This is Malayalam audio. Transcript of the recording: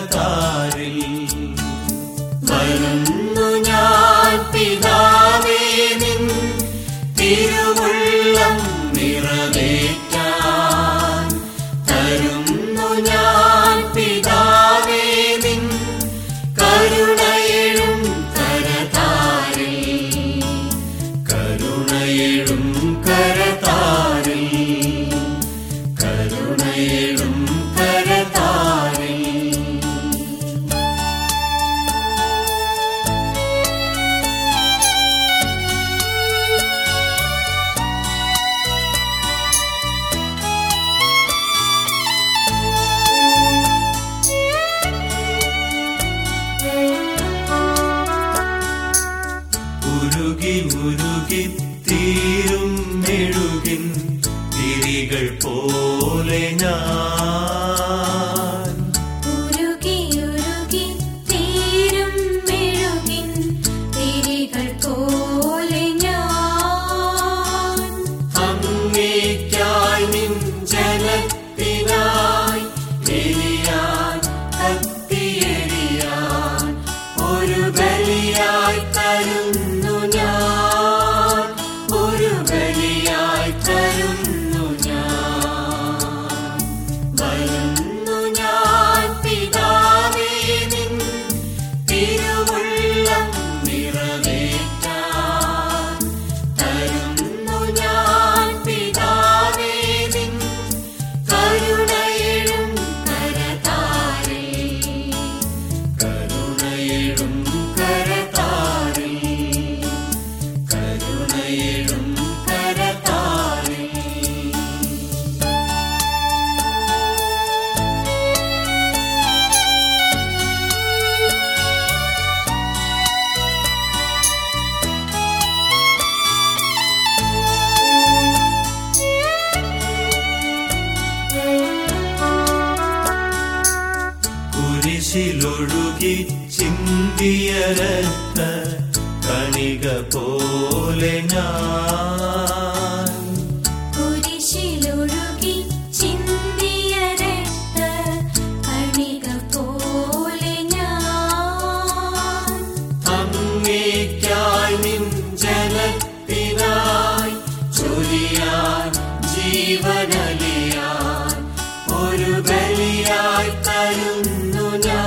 കരതാരിൽ വരുന്നു ഞാൻ പിതാവേ നിൻ തിരുവുള്ളം നിറവേറ്റാൻ തരുന്നു ഞാൻ പിതാവേ നിൻ കരുണയെഴും കരതാരിൽ കരുണയെഴും കരതാരിൽ കരുണയെഴും കരതാരിൽ ഉരുകി ഉരുകി തീരും മെഴുകിൻ തിരികൾ പോലെ ഞാൻ ഉരുകി ഉരുകി തീരും മെഴുകിൻ തിരികൾ പോലെ ഞാൻ അങ്ങേക്കായി നിൻ ജനത്തിനായി എരിയാൻ കത്തിയെരിയാൻ ഒരു ബലിയായി തരുന്നു ഞാൻ ഒരു ബലിയായി തരുന്നു ഞാൻ വരുന്നു ഞാൻ പിതാവേ നിൻ തിരുവുള്ളം നിറവേറ്റാൻ തരുന്നു ഞാൻ പിതാവേ നിൻ കരുണയെഴും കരതാരിൽ കരുണയെഴും കരതാരിൽ കരുണയെഴും കരതാരിൽ കുരിശിലൊഴുകി ചിന്തിയ രക്ത കണിക പോലെ ഞാൻ കുരിശിലൊഴുകി ചിന്തിയ രക്ത കണിക പോലെ ഞാൻ അങ്ങേക്കായി നിൻ ജനത്തിനായി ചൊരിയാൻ ജീവനലിയാൻ ഒരു ബലിയായി തരുന്നു ഞാൻ